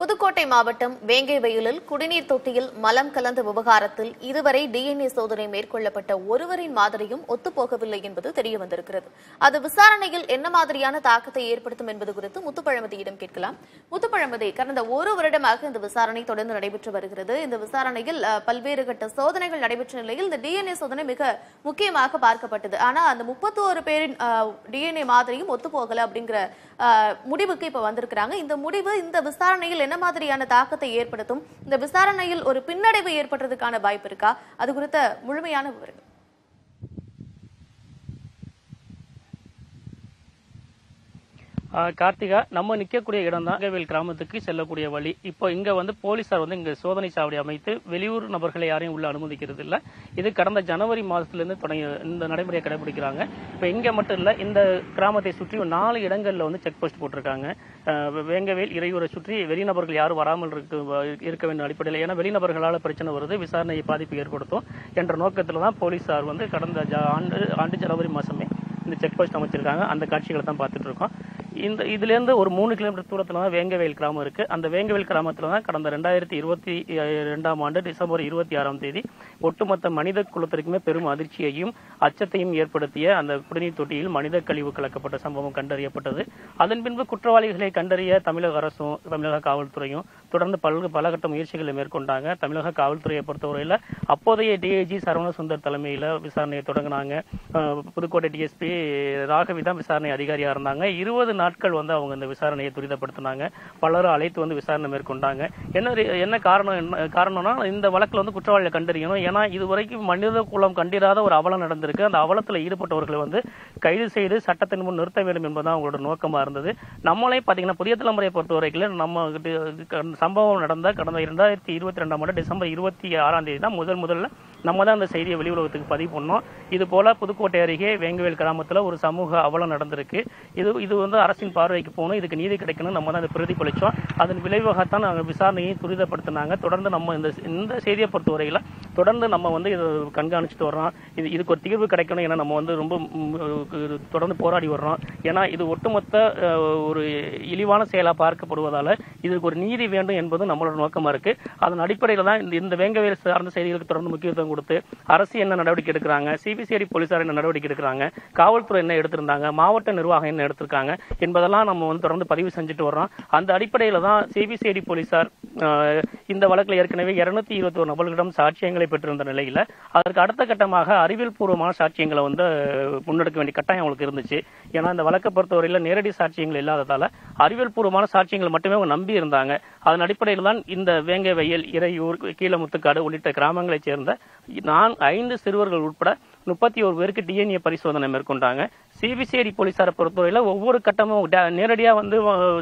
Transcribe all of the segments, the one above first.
புதுக்கோட்டை மாவட்டம் வேங்கை வயலில் குடிநீர் தொட்டியில் மலம் கலந்த விவகாரத்தில் இதுவரை டிஎன்ஏ சோதனை மேற்கொள்ளப்பட்ட ஒருவரின் மாதிரியும் ஒத்துப்போகவில்லை என்பது தெரியவந்திருக்கிறது அது விசாரணையில் என்ன மாதிரியான தாக்கத்தை ஏற்படுத்தும் என்பது குறித்து முத்துப்பழமதியிடம் கேட்கலாம் முத்துப்பழமதி கடந்த ஒரு வருடமாக இந்த விசாரணை தொடர்ந்து நடைபெற்று வருகிறது இந்த விசாரணையில் அஹ், பல்வேறு கட்ட சோதனைகள் நடைபெற்ற நிலையில் இந்த டிஎன்ஏ சோதனை மிக முக்கியமாக பார்க்கப்பட்டது ஆனா அந்த முப்பத்தோரு பேரின் டிஎன்ஏ மாதிரியும் ஒத்துப்போகல அப்படிங்கிற அஹ், முடிவுக்கு இப்ப வந்திருக்கிறாங்க இந்த முடிவு இந்த விசாரணையில் என்ன மாதிரியான தாக்கத்தை ஏற்படுத்தும் இந்த விசாரணையில் ஒரு பின்னடைவு ஏற்படுறதுக்கான வாய்ப்பு இருக்கா அது குறித்த முழுமையான விவரங்கள் ஆ, கார்த்திகா நம்ம நிக்கக்கூடிய இடம் தான் வேல் கிராமத்துக்கு செல்லக்கூடிய வழி இப்போ இங்க வந்து போலீசார் வந்து இங்க சோதனை சாவடி அமைத்து வெளியூர் நபர்களை யாரையும் உள்ள அனுமதிக்கிறது இல்ல இது கடந்த ஜனவரி மாதத்துல இருந்து தொடங்கி இந்த நடைமுறையை கடைபிடிக்கிறாங்க இப்போ இங்க மட்டும் இல்ல இந்த கிராமத்தை சுற்றி ஒரு நாலு இடங்கள்ல வந்து செக் போஸ்ட் போட்டிருக்காங்க ஆ, வேங்கவேல் இறையூரை சுற்றி வெளிநபர்கள் யாரும் வராமல் இருக்க இருக்க வேண்டிய அடிப்படையில் ஏன்னா வெளிநபர்களால பிரச்சனை வருது விசாரணையை பாதிப்பு ஏற்படுத்தும் என்ற நோக்கத்துல தான் போலீசார் வந்து கடந்த ஜ- ஆண்டு ஆண்டு ஜனவரி மாசமே இந்த செக் போஸ்ட் அமைச்சிருக்காங்க அந்த காட்சிகளை தான் பார்த்துட்டு இருக்கோம் இந்த இதுல இருந்து ஒரு மூணு கிலோமீட்டர் தூரத்துல தான் வேங்கவேல் கிராமம் இருக்கு அந்த வேங்கவேல் கிராமத்துல தான் கடந்த ரெண்டாயிரத்தி இருபத்தி ரெண்டாம் ஆண்டு டிசம்பர் இருபத்தி ஆறாம் தேதி ஒட்டுமொத்த மனித குலத்திற்குமே பெரும் அதிர்ச்சியையும் அச்சத்தையும் ஏற்படுத்திய அந்த குடிநீர் தொட்டியில் மனித கழிவு கலக்கப்பட்ட சம்பவம் கண்டறியப்பட்டது அதன் பின்பு குற்றவாளிகளை கண்டறிய தமிழக அரசும் தமிழக காவல்துறையும் தொடர்ந்து பல பலகட்ட முயற்சிகளை மேற்கொண்டாங்க தமிழக காவல்துறையை பொறுத்தவரையில அப்போதைய டிஐஜி சரவண சுந்தர் தலைமையில விசாரணையை தொடங்கினாங்க அஹ் புதுக்கோட்டை டிஎஸ்பி ராகவி தான் விசாரணை அதிகாரியா இருந்தாங்க இருபது நாட்கள் வந்து அவங்க இந்த விசாரணையை துரிதப்படுத்தினாங்க பலரும் அழைத்து வந்து விசாரணை மேற்கொண்டாங்க என்ன ரீ- என்ன காரணம் என்ன காரணம்னா இந்த வழக்குல வந்து குற்றவாளியை கண்டறியணும் ஏன்னா இதுவரைக்கும் மனித குலம் கண்டிராத ஒரு அவலம் நடந்திருக்கு அந்த அவலத்துல ஈடுபட்டவர்களை வந்து கைது செய்து சட்டத்தின் முன் நிறுத்த வேண்டும் என்பதுதான் அவங்களோட நோக்கமா இருந்தது நம்மளே பாத்தீங்கன்னா புதிய தலைமுறையை பொறுத்த வரைக்கும் நம்ம கிட்ட- சம்பவம் நடந்த கடந்த இரண்டாயிரத்தி இருபத்தி ரெண்டாம் ஆண்டு டிசம்பர் இருபத்தி ஆறாம் தேதி தான் முதல் முதல்ல நம்ம தான் அந்த செய்தியை வெளி உலகத்துக்கு பதிவு பண்ணோம் இது போல புதுக்கோட்டை அருகே வேங்கவேல் கிராமத்துல ஒரு சமூக அவலம் நடந்திருக்கு இது இது வந்து அரசின் பார்வைக்கு போகணும் இதுக்கு நீதி கிடைக்கணும் நம்ம தான் அதை பிரதிபலிச்சோம் அதன் விளைவாகத்தான் நாங்கள் விசாரணையை துரிதப்படுத்தினாங்க தொடர்ந்து நம்ம இந்த இந்த செய்தியை பொறுத்தவரையில தொடர்ந்து நம்ம வந்து இதை கண்காணிச்சுட்டு வர்றோம் இது இதுக்கு ஒரு தீர்வு கிடைக்கணும் ஏன்னா நம்ம வந்து ரொம்ப ம், இது தொடர்ந்து போராடி வர்றோம் ஏன்னா இது ஒட்டுமொத்த அஹ், ஒரு இழிவான செயலா பார்க்கப்படுவதால இதுக்கு ஒரு நீதி வேண்டும் என்பது நம்மளோட நோக்கமா இருக்கு அதன் அடிப்படையில தான் இந்த இந்த வேங்கவேல் சார்ந்த செய்திகளுக்கு தொடர்ந்து முக்கியத்துவம் கொடுத்து அரசு என்ன நடவடிக்கை எடுக்கிறாங்க சிபிசிஐடி போலீசார் என்ன நடவடிக்கை எடுக்கிறாங்க காவல்துறை என்ன எடுத்திருந்தாங்க மாவட்ட நிர்வாகம் என்ன எடுத்திருக்காங்க என்பதெல்லாம் நம்ம வந்து தொடர்ந்து பதிவு செஞ்சுட்டு வர்றோம் அந்த அடிப்படையில தான் சிபிசிஐடி போலீசார் அஹ், இந்த வழக்குல ஏற்கனவே இருநூத்தி இருபத்தி ஒரு நபர்களிடம் சாட்சியங்களை பெற்றிருந்த நிலையில அதற்கு அடுத்த கட்டமாக அறிவியல் பூர்வமான சாட்சியங்களை வந்து அஹ், முன்னெடுக்க வேண்டிய கட்டாயம் அவங்களுக்கு இருந்துச்சு ஏன்னா இந்த வழக்கை பொறுத்தவரையில நேரடி சாட்சியங்கள் இல்லாததால அறிவியல் பூர்வமான சாட்சியங்கள் மட்டுமே அவங்க நம்பி இருந்தாங்க அதன் அடிப்படையில் தான் இந்த வேங்கை வயல் இறையூர் கீழமுத்துக்காடு உள்ளிட்ட கிராமங்களைச் சேர்ந்த நான் ஐந்து சிறுவர்கள் உட்பட முப்பத்தி ஒரு பேருக்கு டிஎன்ஏ பரிசோதனை மேற்கொண்டாங்க சிபிசிஐடி போலீசாரை பொறுத்தவரையில ஒவ்வொரு கட்டமும் டே- நேரடியா வந்து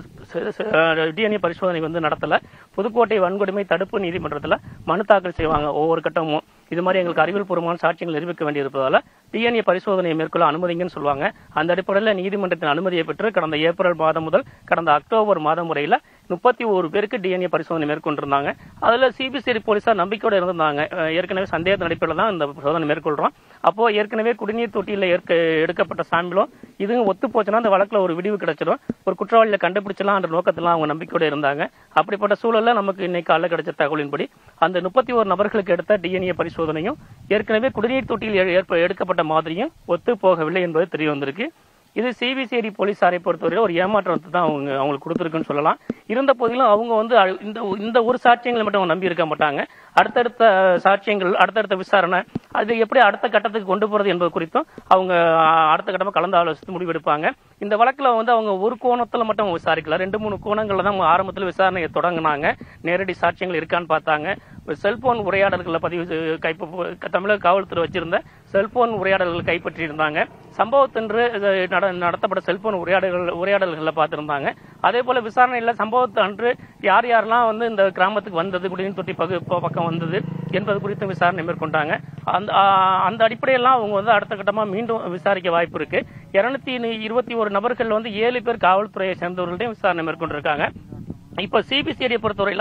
டிஎன்ஏ பரிசோதனை வந்து நடத்தல புதுக்கோட்டை வன்கொடுமை தடுப்பு நீதிமன்றத்துல மனு தாக்கல் செய்வாங்க ஒவ்வொரு கட்டமும் இது மாதிரி எங்களுக்கு அறிவியல் பூர்வமான சாட்சியங்கள் நிரூபிக்க வேண்டியிருப்பதால டிஎன்ஏ பரிசோதனையை மேற்கொள்ள அனுமதிங்கன்னு சொல்லுவாங்க அந்த அடிப்படையில் நீதிமன்றத்தின் அனுமதியை பெற்று கடந்த ஏப்ரல் மாதம் முதல் கடந்த அக்டோபர் மாதம் வரையில முப்பத்தி ஒரு பேருக்கு டிஎன்ஏ பரிசோதனை மேற்கொண்டிருந்தாங்க அதுல சிபிசிஐடி போலீசார் நம்பிக்கையோட இருந்திருந்தாங்க அஹ் ஏற்கனவே சந்தேகத்தின் அடிப்படையில் தான் இந்த சோதனை மேற்கொள்றோம் அப்போ ஏற்கனவே குடிநீர் தொட்டியில் ஏற்க எடுக்கப்பட்ட சாம்பிளும் இதுவும் ஒத்து போச்சுன்னா அந்த வழக்குல ஒரு விடிவு கிடைச்சிடும் ஒரு குற்றவாளியை கண்டுபிடிச்சலாம் என்ற நோக்கத்துல அவங்க நம்பிக்கையோட இருந்தாங்க அப்படிப்பட்ட சூழல்ல நமக்கு இன்னைக்கு காலைல கிடைச்ச தகவலின்படி அந்த முப்பத்தி ஒரு நபர்களுக்கு எடுத்த டிஎன்ஏ பரிசோதனையும் ஏற்கனவே குடிநீர் தொட்டியில் ஏ- ஏற்ப- எடுக்கப்பட்ட மாதிரியும் ஒத்து போகவில்லை என்பது தெரிய வந்திருக்கு இது சிபிசிஐடி போலீசாரை பொறுத்தவரை ஒரு ஏமாற்றத்தை தான் அவங்க அவங்களுக்கு கொடுத்துருக்குன்னு சொல்லலாம் இருந்த போதிலும் அவங்க வந்து அ- இந்த இந்த ஒரு சாட்சியங்களை மட்டும் அவங்க நம்பி இருக்க மாட்டாங்க அடுத்தடுத்த சாட்சியங்கள் அடுத்தடுத்த விசாரணை அது எப்படி அடுத்த கட்டத்துக்கு கொண்டு போறது என்பது குறித்தும் அவங்க அ, அடுத்த கட்டமா கலந்து ஆலோசித்து முடிவெடுப்பாங்க இந்த வழக்குல வந்து அவங்க ஒரு கோணத்துல மட்டும் அவங்க விசாரிக்கல ரெண்டு மூணு கோணங்கள்ல தான் அவங்க ஆரம்பத்துல விசாரணையை தொடங்கினாங்க நேரடி சாட்சியங்கள் இருக்கான்னு பார்த்தாங்க செல்போன் உரையாடல்களை பதிவு செ- கைப்ப தமிழக காவல்துறை வச்சிருந்த செல்போன் உரையாடல்கள் கைப்பற்றி இருந்தாங்க சம்பவத்தன்று இது நட- நடத்தப்பட்ட செல்போன் உரையாடல்கள் உரையாடல்களை பார்த்திருந்தாங்க அதே போல விசாரணையில சம்பவத்து அன்று யார் யாரெல்லாம் வந்து இந்த கிராமத்துக்கு வந்தது குடிநீர் தொட்டி பகு ப- பக்கம் வந்தது என்பது குறித்து விசாரணை மேற்கொண்டாங்க அந்த ஆ, அந்த அடிப்படையெல்லாம் அவங்க வந்து அடுத்த கட்டமா மீண்டும் விசாரிக்க வாய்ப்பு இருக்கு இருநூத்தி இருபத்தி ஒரு நபர்கள் வந்து ஏழு பேர் காவல்துறையை சேர்ந்தவர்கள்ட்டையும் விசாரணை மேற்கொண்டிருக்காங்க இப்ப சிபிசிஐடி பொறுத்தவரையில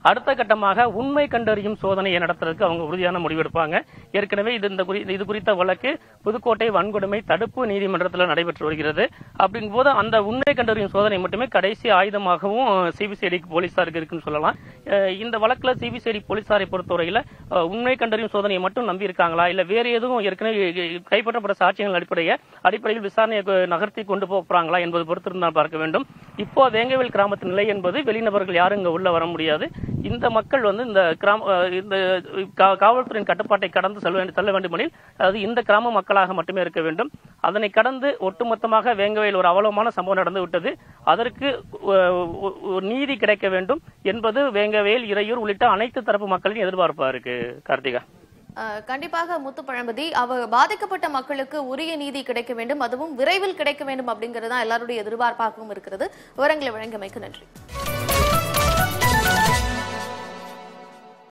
அடுத்த கட்டமாக உண்மை கண்டறியும் சோதனையை நடத்துறதுக்கு அவங்க உறுதியான முடிவெடுப்பாங்க ஏற்கனவே இது இந்த குறி- இது குறித்த வழக்கு புதுக்கோட்டை வன்கொடுமை தடுப்பு நீதிமன்றத்தில் நடைபெற்று வருகிறது அப்படிங்கும் போது அந்த உண்மை கண்டறியும் சோதனை மட்டுமே கடைசி ஆயுதமாகவும் சிபிசிஐடிக்கு போலீசாருக்கு இருக்குன்னு சொல்லலாம் அஹ் இந்த வழக்குல சிபிசிஐடி போலீசாரை பொறுத்தவரையில அஹ், உண்மை கண்டறியும் சோதனையை மட்டும் நம்பி இருக்காங்களா இல்ல வேற எதுவும் ஏற்கனவே கைப்பற்றப்பட்ட சாட்சியங்கள் அடிப்படைய அடிப்படையில் விசாரணையை கொ- நகர்த்தி கொண்டு போறாங்களா என்பது பொறுத்திருந்தால் பார்க்க வேண்டும் இப்போ வேங்கவேல் கிராமத்தின் நிலை என்பது வெளிநபர்கள் யாரும் இங்க உள்ள வர முடியாது இந்த மக்கள் வந்து இந்த கிராம அஹ், இந்த கா- காவல்துறையின் கட்டுப்பாட்டை கடந்து செல்ல வேண்டும் செல்ல வேண்டுமெனில் அதாவது இந்த கிராம மக்களாக மட்டுமே இருக்க வேண்டும் அதனை கடந்து ஒட்டுமொத்தமாக வேங்கவேல் ஒரு அவலமான சம்பவம் நடந்து விட்டது அதற்கு அஹ், ஒ- ஒரு நீதி கிடைக்க வேண்டும் என்பது வேங்கவேல் இறையூர் உள்ளிட்ட அனைத்து தரப்பு மக்களின் எதிர்பார்ப்பா இருக்கு கார்த்திகா அஹ், கண்டிப்பாக முத்து பழம்பதி அவ பாதிக்கப்பட்ட மக்களுக்கு உரிய நீதி கிடைக்க வேண்டும் அதுவும் விரைவில் கிடைக்க வேண்டும் அப்படிங்கிறது தான் எல்லாருடைய எதிர்பார்ப்பாகவும் இருக்கிறது விவரங்களை வழங்கியமைக்கு நன்றி